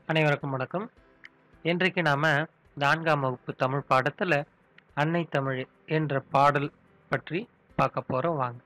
அனைவருக்கும் வணக்கம் இன்றைக்கு நாம நான்காம் வகுப்பு தமிழ் பாடத்துல அன்னை தமிழ் என்ற பாடல் பற்றி பார்க்க போறோம் வாங்க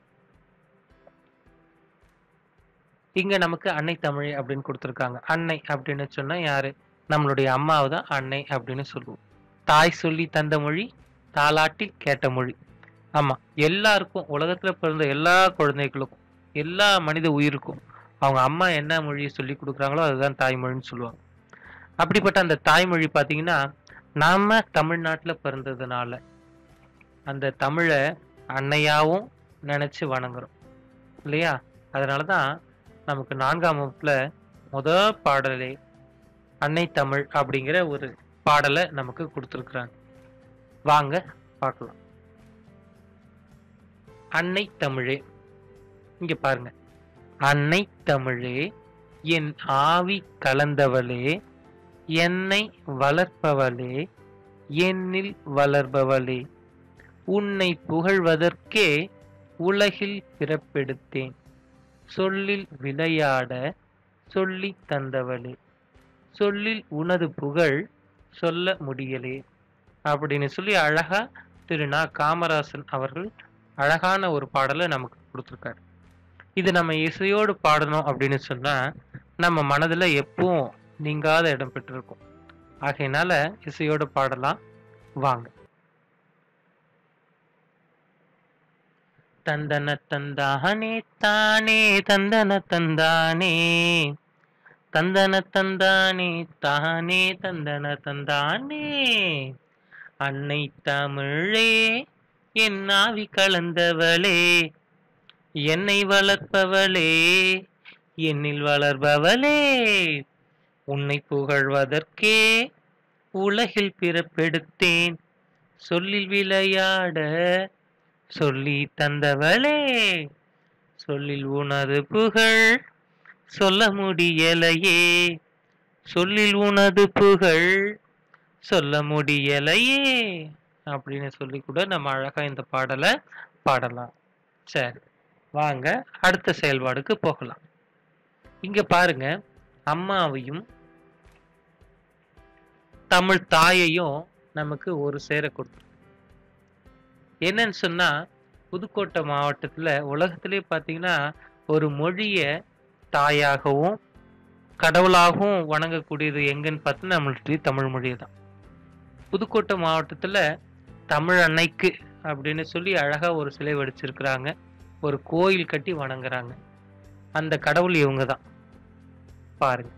இங்க நமக்கு அன்னை தமிழ் அப்படின்னு கொடுத்துருக்காங்க அன்னை அப்படின்னு சொன்னா யாரு நம்மளுடைய அம்மாவை தான் அன்னை அப்படின்னு சொல்லுவோம் தாய் சொல்லி தந்த மொழி தாலாட்டி கேட்ட மொழி ஆமா எல்லாருக்கும் உலகத்துல பிறந்த எல்லா குழந்தைகளுக்கும் எல்லா மனித உயிருக்கும் அவங்க அம்மா என்ன மொழியை சொல்லி கொடுக்குறாங்களோ அதுதான் தாய்மொழின்னு சொல்லுவாங்க அப்படிப்பட்ட அந்த தாய்மொழி பார்த்தீங்கன்னா நாம தமிழ்நாட்டில் பிறந்ததுனால அந்த தமிழை அன்னையாவும் நினைச்சு வணங்குறோம் இல்லையா அதனால தான் நமக்கு நான்காம் வகுப்புல முத பாடலே அன்னை தமிழ் அப்படிங்கிற ஒரு பாடலை நமக்கு கொடுத்துருக்குறாங்க வாங்க பார்க்கலாம் அன்னை தமிழே இங்க பாருங்க அன்னை தமிழே என் ஆவி கலந்தவளே என்னை வளர்ப்பவளே என்னில் வளர்பவளே உன்னை புகழ்வதற்கே உலகில் பிறப்பெடுத்தேன் சொல்லில் விளையாட சொல்லித் தந்தவளே சொல்லில் உனது புகழ் சொல்ல முடியலே அப்படின்னு சொல்லி அழகா திரு நா காமராசன் அவர்கள் அழகான ஒரு பாடலை நமக்கு கொடுத்துருக்காரு இது நம்ம இசையோடு பாடணும் அப்படின்னு சொன்னா நம்ம மனதுல எப்பவும் நீங்காத இடம் பெற்றிருக்கும் ஆகையினால இசையோடு பாடலாம் வாங்க தந்தன தந்தானே தானே தந்தன தந்தானே தந்தன தந்தானே தானே தந்தன தந்தானே அன்னை தமிழே என் ஆவி கலந்தவளே என்னை வளர்ப்பவளே என்னில் வளர்பவளே உன்னை புகழ்வதற்கே உலகில் பிறப்பெடுத்தேன் சொல்லில் விளையாட சொல்லி தந்தவளே சொல்லில் உனது புகழ் சொல்ல முடியலையே சொல்லில் உனது புகழ் சொல்ல முடியலையே அப்படின்னு சொல்லி கூட நம்ம அழகா இந்த பாடலை பாடலாம் சரி வாங்க அடுத்த செயல்பாடுக்கு போகலாம் இங்க பாருங்க அம்மாவையும் தமிழ் தாயையும் நமக்கு ஒரு சேர கொடுத்து என்னன்னு சொன்னா புதுக்கோட்டை மாவட்டத்துல உலகத்திலே பார்த்தீங்கன்னா ஒரு மொழிய தாயாகவும் கடவுளாகவும் வணங்கக்கூடியது எங்கன்னு பார்த்தீங்கன்னா நம்மளுடைய தமிழ் மொழியை தான் புதுக்கோட்டை மாவட்டத்துல தமிழ் அன்னைக்கு அப்படின்னு சொல்லி அழகா ஒரு சிலை வடிச்சிருக்கிறாங்க ஒரு கோயில் கட்டி வணங்குறாங்க அந்த கடவுள் இவங்க தான் பாருங்க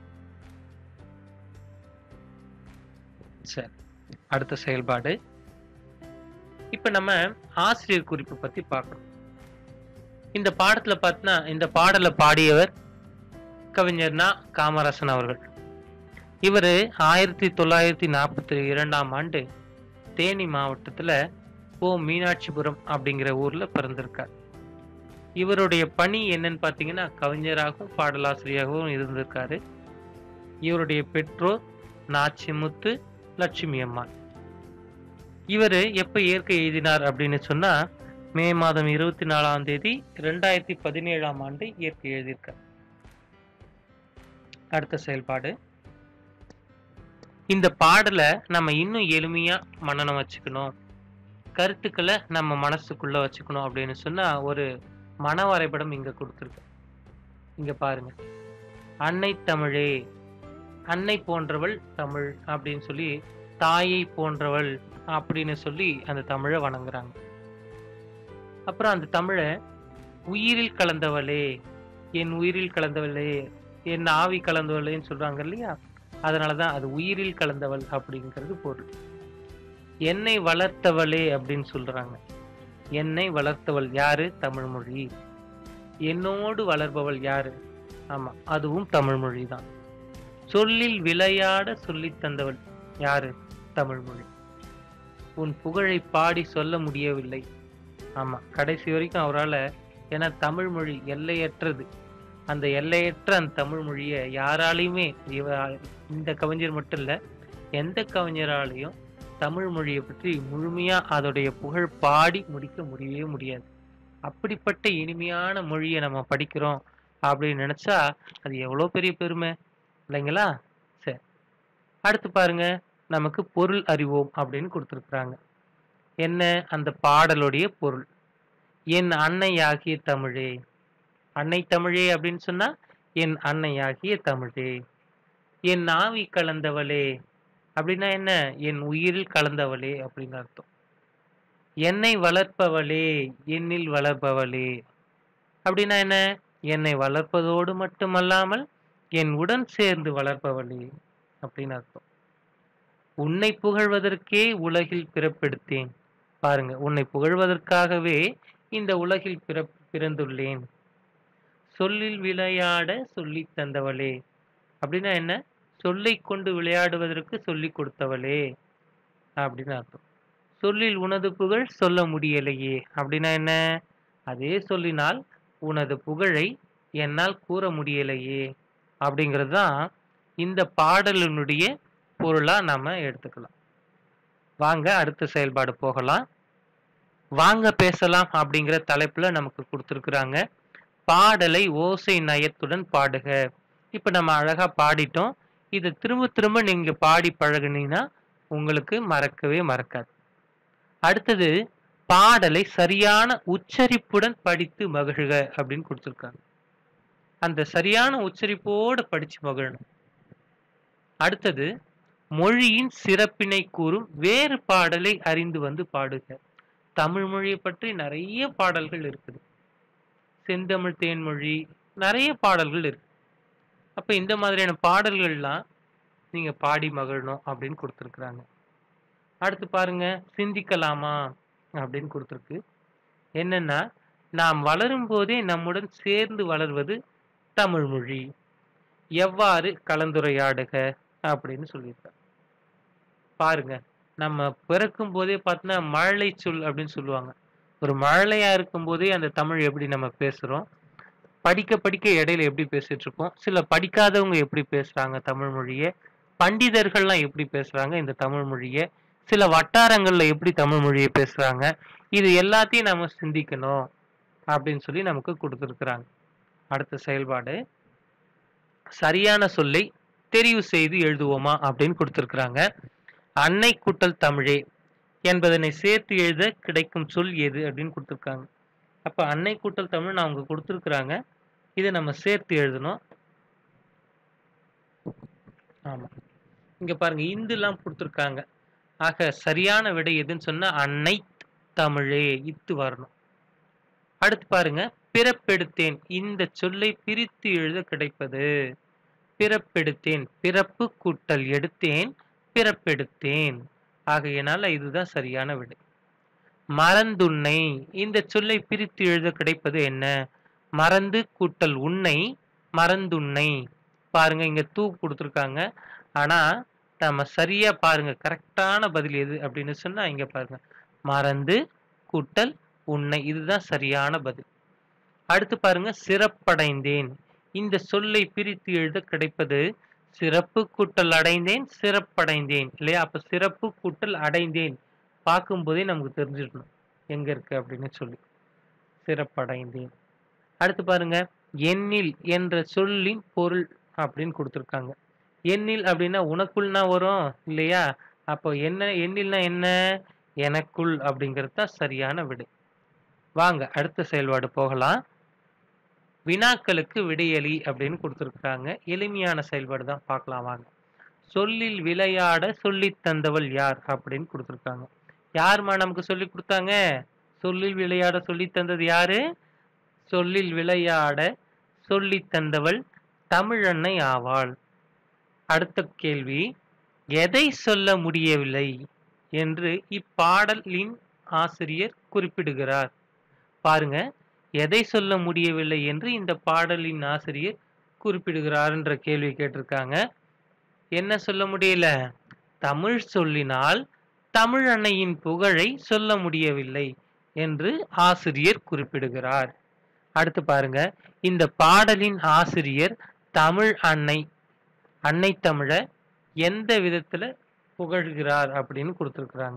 சரி அடுத்த செயல்பாடு இப்ப நம்ம ஆசிரியர் குறிப்பு பத்தி பார்க்கணும் இந்த பாடத்துல பார்த்தா இந்த பாடலை பாடியவர் கவிஞர்னா காமராசன் அவர்கள் இவர் ஆயிரத்தி தொள்ளாயிரத்தி நாற்பத்தி இரண்டாம் ஆண்டு தேனி மாவட்டத்துல ஓ மீனாட்சிபுரம் அப்படிங்கிற ஊர்ல பிறந்திருக்கார் இவருடைய பணி என்னன்னு பார்த்தீங்கன்னா கவிஞராகவும் பாடலாசிரியராகவும் இருந்திருக்காரு இவருடைய பெற்றோர் நாச்சிமுத்து லட்சுமி அம்மாள் இவர் எப்ப இயற்கை எழுதினார் அப்படின்னு சொன்னா மே மாதம் இருபத்தி நாலாம் தேதி ரெண்டாயிரத்தி பதினேழாம் ஆண்டு இயற்கை எழுதியிருக்கார் அடுத்த செயல்பாடு இந்த பாடலை நம்ம இன்னும் எளிமையா மனநம் வச்சுக்கணும் கருத்துக்களை நம்ம மனசுக்குள்ள வச்சுக்கணும் அப்படின்னு சொன்னா ஒரு மன வரைபடம் இங்க கொடுத்துருக்கு இங்க பாருங்க அன்னை தமிழே அன்னை போன்றவள் தமிழ் அப்படின்னு சொல்லி தாயை போன்றவள் அப்படின்னு சொல்லி அந்த தமிழை வணங்குறாங்க அப்புறம் அந்த தமிழை உயிரில் கலந்தவளே என் உயிரில் கலந்தவளே என் ஆவி கலந்தவளேன்னு சொல்றாங்க இல்லையா அதனாலதான் அது உயிரில் கலந்தவள் அப்படிங்கிறது பொருள் என்னை வளர்த்தவளே அப்படின்னு சொல்றாங்க என்னை வளர்த்தவள் யாரு தமிழ் மொழி என்னோடு வளர்பவள் யாரு ஆமா அதுவும் தமிழ் மொழி தான் சொல்லில் விளையாட சொல்லித் தந்தவள் யாரு தமிழ் மொழி உன் புகழை பாடி சொல்ல முடியவில்லை ஆமா கடைசி வரைக்கும் அவரால் ஏன்னா தமிழ் மொழி எல்லையற்றது அந்த எல்லையற்ற அந்த தமிழ் மொழியை யாராலையுமே இவ இந்த கவிஞர் மட்டும் இல்ல எந்த கவிஞராலையும் தமிழ் மொழியை பற்றி முழுமையா அதோடைய புகழ் பாடி முடிக்க முடியவே முடியாது அப்படிப்பட்ட இனிமையான மொழியை நம்ம படிக்கிறோம் அப்படின்னு நினைச்சா அது எவ்வளோ பெரிய பெருமை இல்லைங்களா அடுத்து பாருங்க நமக்கு பொருள் அறிவோம் அப்படின்னு கொடுத்துருக்குறாங்க என்ன அந்த பாடலுடைய பொருள் என் அன்னையாகிய தமிழே அன்னை தமிழே அப்படின்னு சொன்னா என் அன்னையாகிய தமிழே என் ஆவி கலந்தவளே அப்படின்னா என்ன என் உயிரில் கலந்தவளே அப்படின்னு அர்த்தம் என்னை வளர்ப்பவளே என்னில் வளர்ப்பவளே அப்படின்னா என்ன என்னை வளர்ப்பதோடு மட்டுமல்லாமல் என் உடன் சேர்ந்து வளர்ப்பவளே அப்படின்னு அர்த்தம் உன்னை புகழ்வதற்கே உலகில் பிறப்பெடுத்தேன் பாருங்க உன்னை புகழ்வதற்காகவே இந்த உலகில் பிற பிறந்துள்ளேன் சொல்லில் விளையாட சொல்லித் தந்தவளே அப்படின்னா என்ன சொல்லை கொண்டு விளையாடுவதற்கு சொல்லி கொடுத்தவளே அப்படின்னு அர்த்தம் சொல்லில் உனது புகழ் சொல்ல முடியலையே அப்படின்னா என்ன அதே சொல்லினால் உனது புகழை என்னால் கூற முடியலையே அப்படிங்கிறது தான் இந்த பாடலினுடைய பொருளா நாம எடுத்துக்கலாம் வாங்க அடுத்த செயல்பாடு போகலாம் வாங்க பேசலாம் அப்படிங்கிற தலைப்புல நமக்கு கொடுத்துருக்குறாங்க பாடலை ஓசை நயத்துடன் பாடுக இப்ப நம்ம அழகா பாடிட்டோம் இதை திரும்ப திரும்ப நீங்க பாடி பழகுனீங்கன்னா உங்களுக்கு மறக்கவே மறக்காது அடுத்தது பாடலை சரியான உச்சரிப்புடன் படித்து மகிழ்க அப்படின்னு கொடுத்துருக்காங்க அந்த சரியான உச்சரிப்போடு படிச்சு மகிழணும் அடுத்தது மொழியின் சிறப்பினை கூறும் வேறு பாடலை அறிந்து வந்து பாடுக தமிழ் மொழியை பற்றி நிறைய பாடல்கள் இருக்குது செந்தமிழ் தேன்மொழி நிறைய பாடல்கள் இருக்கு அப்ப இந்த மாதிரியான பாடல்கள்லாம் நீங்க பாடி மகிழணும் அப்படின்னு கொடுத்துருக்குறாங்க அடுத்து பாருங்க சிந்திக்கலாமா அப்படின்னு கொடுத்துருக்கு என்னன்னா நாம் வளரும் போதே நம்முடன் சேர்ந்து வளர்வது தமிழ் மொழி எவ்வாறு கலந்துரையாடுக அப்படின்னு சொல்லியிருக்காங்க பாருங்க நம்ம பிறக்கும் போதே பார்த்தோன்னா மழலை சொல் அப்படின்னு சொல்லுவாங்க ஒரு மழலையா இருக்கும் போதே அந்த தமிழ் எப்படி நம்ம பேசுறோம் படிக்க படிக்க இடையில எப்படி பேசிட்டு இருக்கோம் சில படிக்காதவங்க எப்படி பேசுறாங்க தமிழ் மொழியை பண்டிதர்கள்லாம் எப்படி பேசுறாங்க இந்த தமிழ் மொழியை சில வட்டாரங்கள்ல எப்படி தமிழ் மொழியை பேசுறாங்க இது எல்லாத்தையும் நம்ம சிந்திக்கணும் அப்படின்னு சொல்லி நமக்கு கொடுத்துருக்குறாங்க அடுத்த செயல்பாடு சரியான சொல்லை தெரிவு செய்து எழுதுவோமா அப்படின்னு கொடுத்துருக்குறாங்க அன்னை கூட்டல் தமிழே என்பதனை சேர்த்து எழுத கிடைக்கும் சொல் எது அப்படின்னு கொடுத்துருக்காங்க அப்ப அன்னை கூட்டல் தமிழ் அவங்க கொடுத்துருக்குறாங்க இதை நம்ம சேர்த்து எழுதணும் ஆமா இங்க பாருங்க இந்துலாம் கொடுத்துருக்காங்க ஆக சரியான விடை எதுன்னு சொன்னா அன்னை தமிழே இத்து வரணும் அடுத்து பாருங்க பிறப்பெடுத்தேன் இந்த சொல்லை பிரித்து எழுத கிடைப்பது பிறப்பெடுத்தேன் பிறப்பு கூட்டல் எடுத்தேன் பிறப்பெடுத்தேன் ஆகையினால இதுதான் சரியான விடை மறந்துன்னை இந்த சொல்லை பிரித்து எழுத கிடைப்பது என்ன மறந்து கூட்டல் உன்னை மறந்துன்னை பாருங்க இங்க தூ கொடுத்துருக்காங்க ஆனா நம்ம சரியா பாருங்க கரெக்டான பதில் எது அப்படின்னு சொன்னா இங்க பாருங்க மறந்து கூட்டல் உன்னை இதுதான் சரியான பதில் அடுத்து பாருங்க சிறப்படைந்தேன் இந்த சொல்லை பிரித்து எழுத கிடைப்பது சிறப்பு கூட்டல் அடைந்தேன் சிறப்படைந்தேன் இல்லையா அப்ப சிறப்பு கூட்டல் அடைந்தேன் பார்க்கும்போதே நமக்கு தெரிஞ்சிடணும் எங்க இருக்கு அப்படின்னு சொல்லி சிறப்படைந்தேன் அடுத்து பாருங்க எண்ணில் என்ற சொல்லின் பொருள் அப்படின்னு கொடுத்துருக்காங்க எண்ணில் அப்படின்னா உனக்குள்னா வரும் இல்லையா அப்போ என்ன எண்ணில்னா என்ன எனக்குள் அப்படிங்கிறது தான் சரியான விடை வாங்க அடுத்த செயல்பாடு போகலாம் வினாக்களுக்கு விடையளி அப்படின்னு கொடுத்துருக்காங்க எளிமையான செயல்பாடு தான் பார்க்கலாம் வாங்க சொல்லில் விளையாட சொல்லித் தந்தவள் யார் அப்படின்னு கொடுத்துருக்காங்க யாருமா நமக்கு சொல்லி கொடுத்தாங்க சொல்லில் விளையாட சொல்லித் தந்தது யாரு சொல்லில் விளையாட சொல்லித் தந்தவள் தமிழன்னை ஆவாள் அடுத்த கேள்வி எதை சொல்ல முடியவில்லை என்று இப்பாடலின் ஆசிரியர் குறிப்பிடுகிறார் பாருங்க எதை சொல்ல முடியவில்லை என்று இந்த பாடலின் ஆசிரியர் குறிப்பிடுகிறார் என்ற கேள்வி கேட்டிருக்காங்க என்ன சொல்ல முடியல தமிழ் சொல்லினால் தமிழ் அன்னையின் புகழை சொல்ல முடியவில்லை என்று ஆசிரியர் குறிப்பிடுகிறார் அடுத்து பாருங்க இந்த பாடலின் ஆசிரியர் தமிழ் அன்னை அன்னை தமிழ எந்த விதத்துல புகழ்கிறார் அப்படின்னு கொடுத்துருக்குறாங்க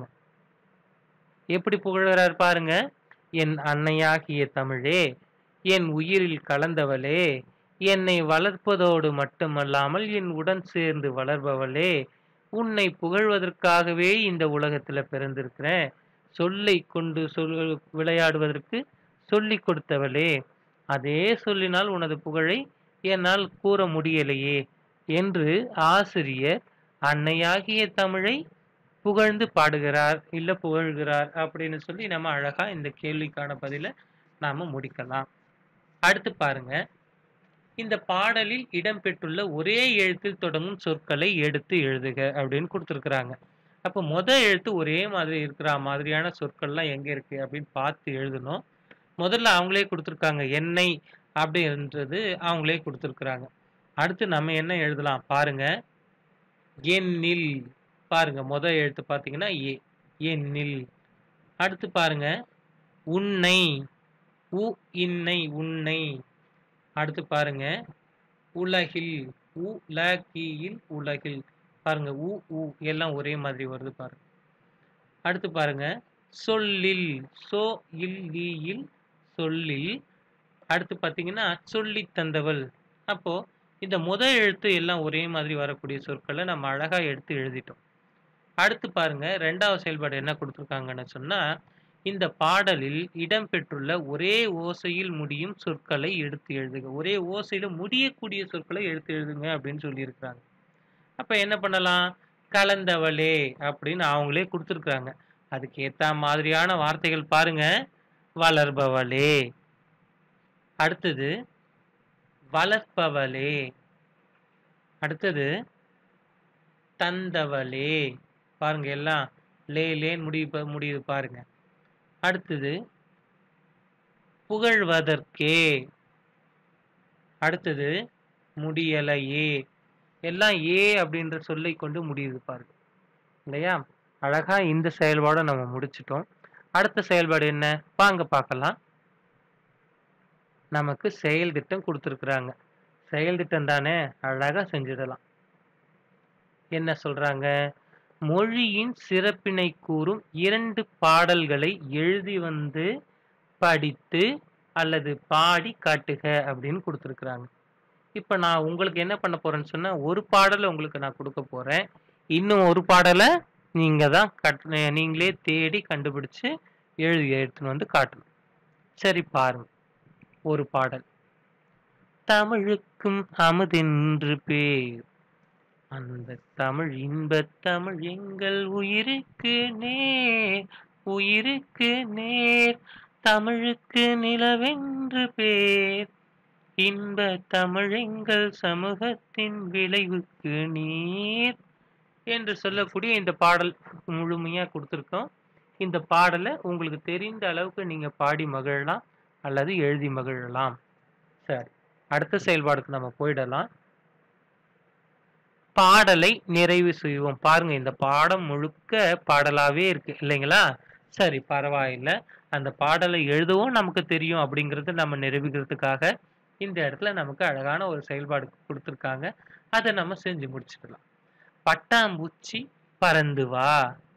எப்படி புகழ்கிறார் பாருங்க என் அன்னையாகிய தமிழே என் உயிரில் கலந்தவளே என்னை வளர்ப்பதோடு மட்டுமல்லாமல் என் உடன் சேர்ந்து வளர்பவளே உன்னை புகழ்வதற்காகவே இந்த உலகத்துல பிறந்திருக்கிறேன் சொல்லை கொண்டு சொல் விளையாடுவதற்கு சொல்லிக் கொடுத்தவளே அதே சொல்லினால் உனது புகழை என்னால் கூற முடியலையே என்று ஆசிரியர் அன்னையாகிய தமிழை புகழ்ந்து பாடுகிறார் இல்ல புகழ்கிறார் அப்படின்னு சொல்லி நம்ம அழகா இந்த கேள்விக்கான பதில நாம முடிக்கலாம் அடுத்து பாருங்க இந்த பாடலில் இடம்பெற்றுள்ள ஒரே எழுத்தில் தொடங்கும் சொற்களை எடுத்து எழுதுக அப்படின்னு கொடுத்துருக்குறாங்க அப்போ முத எழுத்து ஒரே மாதிரி இருக்கிற மாதிரியான சொற்கள்லாம் எங்க இருக்கு அப்படின்னு பார்த்து எழுதணும் முதல்ல அவங்களே கொடுத்துருக்காங்க எண்ணெய் அப்படின்றது அவங்களே கொடுத்துருக்குறாங்க அடுத்து நம்ம என்ன எழுதலாம் பாருங்க எண்ணில் பாருங்க முத எழுத்து பார்த்தீங்கன்னா ஏ எண்ணில் அடுத்து பாருங்க உன்னை உ இன்னை உன்னை அடுத்து பாருங்க உலகில் உ ல கீயில் உலகில் பாருங்க உ உ எல்லாம் ஒரே மாதிரி வருது பாருங்க அடுத்து பாருங்க சொல்லில் சோ இல் ஈயில் சொல்லில் அடுத்து பார்த்தீங்கன்னா சொல்லி தந்தவள் அப்போ இந்த முத எழுத்து எல்லாம் ஒரே மாதிரி வரக்கூடிய சொற்களை நம்ம அழகா எடுத்து எழுதிட்டோம் அடுத்து பாருங்க ரெண்டாவது செயல்பாடு என்ன கொடுத்துருக்காங்கன்னு சொன்னா இந்த பாடலில் இடம்பெற்றுள்ள ஒரே ஓசையில் முடியும் சொற்களை எடுத்து எழுதுக ஒரே ஓசையில முடியக்கூடிய சொற்களை எடுத்து எழுதுங்க அப்படின்னு சொல்லியிருக்கிறாங்க அப்ப என்ன பண்ணலாம் கலந்தவளே அப்படின்னு அவங்களே கொடுத்துருக்குறாங்க அதுக்கு ஏத்த மாதிரியான வார்த்தைகள் பாருங்க வளர்பவளே அடுத்தது வளர்ப்பவளே அடுத்தது தந்தவளே பாருங்க எல்லாம் லே லேன் முடிவு முடியுது பாருங்க அடுத்தது புகழ்வதற்கே அடுத்தது முடியலையே எல்லாம் ஏ அப்படின்ற சொல்லை கொண்டு முடியுது பாருங்க இல்லையா அழகா இந்த செயல்பாடை நம்ம முடிச்சிட்டோம் அடுத்த செயல்பாடு என்ன வாங்க பார்க்கலாம் நமக்கு செயல் திட்டம் கொடுத்துருக்குறாங்க செயல் திட்டம் தானே அழகா செஞ்சிடலாம் என்ன சொல்றாங்க மொழியின் சிறப்பினை கூறும் இரண்டு பாடல்களை எழுதி வந்து படித்து அல்லது பாடி காட்டுக அப்படின்னு கொடுத்துருக்குறாங்க இப்போ நான் உங்களுக்கு என்ன பண்ண போறேன்னு சொன்னா ஒரு பாடலை உங்களுக்கு நான் கொடுக்க போறேன் இன்னும் ஒரு பாடலை நீங்க தான் கட் நீங்களே தேடி கண்டுபிடிச்சு எழுதி எடுத்துன்னு வந்து காட்டணும் சரி பாருங்க ஒரு பாடல் தமிழுக்கும் அமுதென்று பேர் அந்த தமிழ் இன்பத் தமிழ் எங்கள் உயிருக்கு நேர் உயிருக்கு நேர் தமிழுக்கு நிலவென்று பேர் இன்ப தமிழ் எங்கள் சமூகத்தின் விளைவுக்கு நீர் என்று சொல்லக்கூடிய இந்த பாடல் முழுமையா கொடுத்துருக்கோம் இந்த பாடலை உங்களுக்கு தெரிந்த அளவுக்கு நீங்க பாடி மகிழலாம் அல்லது எழுதி மகிழலாம் சரி அடுத்த செயல்பாடுக்கு நம்ம போயிடலாம் பாடலை நிறைவு செய்வோம் பாருங்க இந்த பாடம் முழுக்க பாடலாவே இருக்கு இல்லைங்களா சரி பரவாயில்ல அந்த பாடலை எழுதவும் நமக்கு தெரியும் அப்படிங்கறது நம்ம நிரூபிக்கிறதுக்காக இந்த இடத்துல நமக்கு அழகான ஒரு செயல்பாடு கொடுத்துருக்காங்க அதை நம்ம செஞ்சு முடிச்சுக்கலாம் பட்டாம்பூச்சி பறந்து வா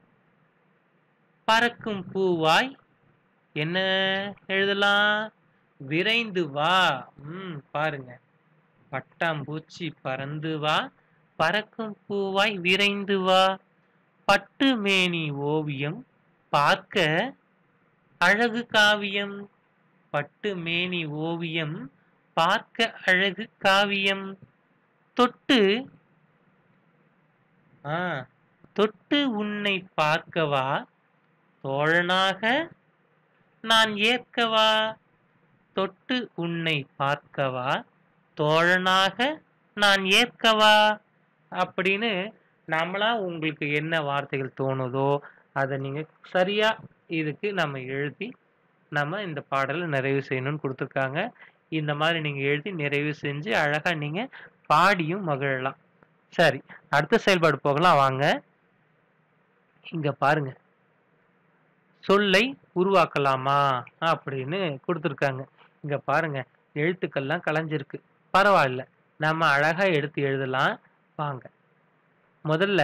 பறக்கும் பூவாய் என்ன எழுதலாம் விரைந்து வா ம் பாருங்க பட்டாம்பூச்சி பறந்து வா பறக்கும் பூவாய் விரைந்து வா பட்டு மேனி ஓவியம் பார்க்க அழகு காவியம் பட்டு மேனி ஓவியம் பார்க்க அழகு காவியம் தொட்டு ஆ தொட்டு உன்னை பார்க்கவா தோழனாக நான் ஏற்கவா தொட்டு உன்னை பார்க்கவா தோழனாக நான் ஏற்கவா அப்படின்னு நம்மளா உங்களுக்கு என்ன வார்த்தைகள் தோணுதோ அதை நீங்க சரியா இதுக்கு நம்ம எழுதி நம்ம இந்த பாடலை நிறைவு செய்யணும்னு கொடுத்துருக்காங்க இந்த மாதிரி நீங்க எழுதி நிறைவு செஞ்சு அழகா நீங்க பாடியும் மகிழலாம் சரி அடுத்த செயல்பாடு போகலாம் வாங்க இங்க பாருங்க சொல்லை உருவாக்கலாமா அப்படின்னு கொடுத்துருக்காங்க இங்க பாருங்க எழுத்துக்கள்லாம் கலைஞ்சிருக்கு பரவாயில்ல நம்ம அழகா எடுத்து எழுதலாம் வாங்க முதல்ல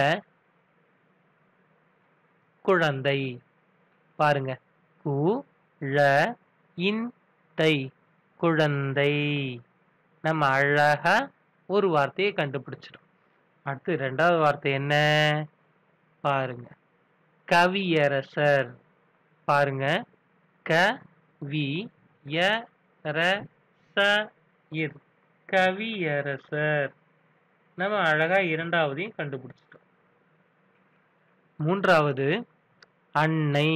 குழந்தை பாருங்க கு ழ இன் தை குழந்தை நம்ம அழகா ஒரு வார்த்தையை கண்டுபிடிச்சிடும் அடுத்து 2வது வார்த்தை என்ன? பாருங்க. கவியரசர். பாருங்க. க வி ய ர ச இர். கவியரசர். நம்ம அழகா 2வதையும் கண்டுபிடிச்சுட்டோம். 3வது அன்னை.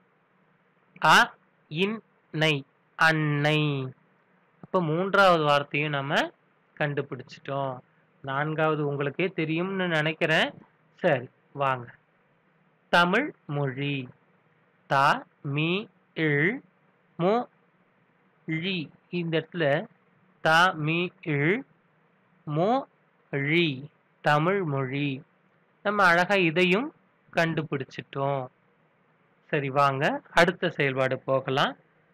அ இன் நை. அன்னை. அப்ப 3வது வார்த்தையும் நம்ம கண்டுபிடிச்சுட்டோம். 4வது உங்களுக்கே தெரியும்னு நெனைக்கிறேன். சரி வாங்க. தமிழ் மொழி. த மி இழ் மொ ழி. இந்த இடத்துல த மி இழ் மொ ழி. தமிழ் மொழி. நம்ம அழகா இதையும் கண்டுபிடிச்சுட்டோம். சரி வாங்க அடுத்த செயல்பாடு போகலாம்.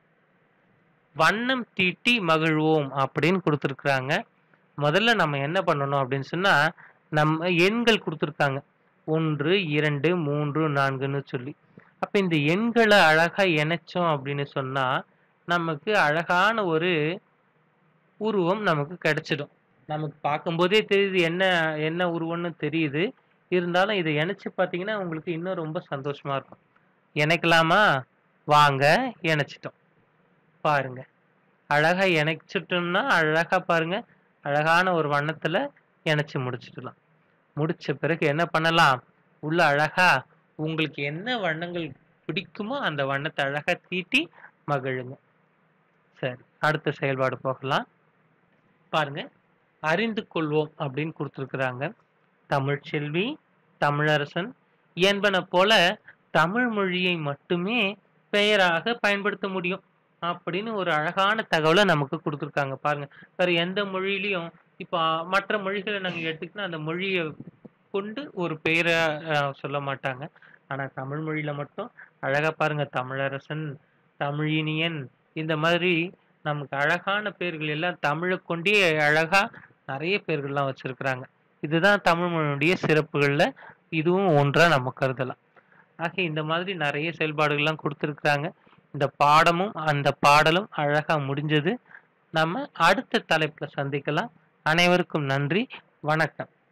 வண்ணம் தீட்டி மகிழ்வோம் அப்படின்னு குடுத்திருக்காங்க. முதல்ல நம்ம என்ன பண்ணணும் அப்படின்னு சொன்னா, நம்ம எண்கள் குடுத்திருக்காங்க. 1, 2, 3, 4ன்னு சொல்லி. அப்ப இந்த எண்கள அழகா இணைச்சோம் அப்படின்னு சொன்னா, நமக்கு அழகான ஒரு உருவம் நமக்கு கிடைச்சிடும். நமக்கு பார்க்கும்போதே தெரியுது என்ன என்ன உருவம்னு தெரியுது. இருந்தாலும் இத இணைச்சு பார்த்தீங்கன்னா, உங்களுக்கு இன்னும் ரொம்ப சந்தோஷமா இருக்கும். இணைக்கலாமா? வாங்க இணைச்சுட்டோம். பாருங்க. அழகா இணைச்சுட்டோம்னா, அழகா பாருங்க. அழகான ஒரு வண்ணத்துல இணைச்சு முடிச்சுடலாம். முடிச்ச பிறகு என்ன பண்ணலாம்? உள்ள அழகா உங்களுக்கு என்ன வண்ணங்கள் பிடிக்குமோ, அந்த வண்ணத்த அழகா தீட்டி மகிழுங்க. சரி அடுத்த செயல்பாடு போகலாம். பாருங்க. அறிந்து கொள்வோம் அப்படின்னு குடுத்திருக்கிறாங்க. தமிழ்ச்செல்வி, தமிழரசன் என்பன போல தமிழ் மொழியை மட்டுமே பெயராக பயன்படுத்த முடியும். அப்படின்னு ஒரு அழகான தகவல நமக்கு குடுத்திருக்காங்க பாருங்க. வேற எந்த மொழியிலயும் இப்ப மற்ற மொழிகள நாங்க எடுத்துக்கிட்டா, அந்த மொழிய கொண்டு ஒரு பெயர அ சொல்ல மாட்டாங்க. ஆனா தமிழ் மொழியில மட்டும் அழகா பாருங்க தமிழரசன், தமிழினியன் இந்த மாதிரி நமக்கு அழகான பெயர்கள் எல்லாம் தமிழ கொண்டே அழகா நெறைய பெயர்கள்லாம் வச்சிருக்கிறாங்க. இதுதான் தமிழ் மொழியினுடைய சிறப்புகள்ல இதுவும் ஒன்றா நம்ம கருதலாம். ஆக இந்த மாதிரி நெறைய செயல்பாடுகள்லாம் குடுத்திருக்கிறாங்க. இந்த பாடமும், அந்த பாடலும் அழகா முடிஞ்சது. நம்ம அடுத்த தலைப்புல சந்திக்கலாம். அனைவருக்கும் நன்றி. வணக்கம்.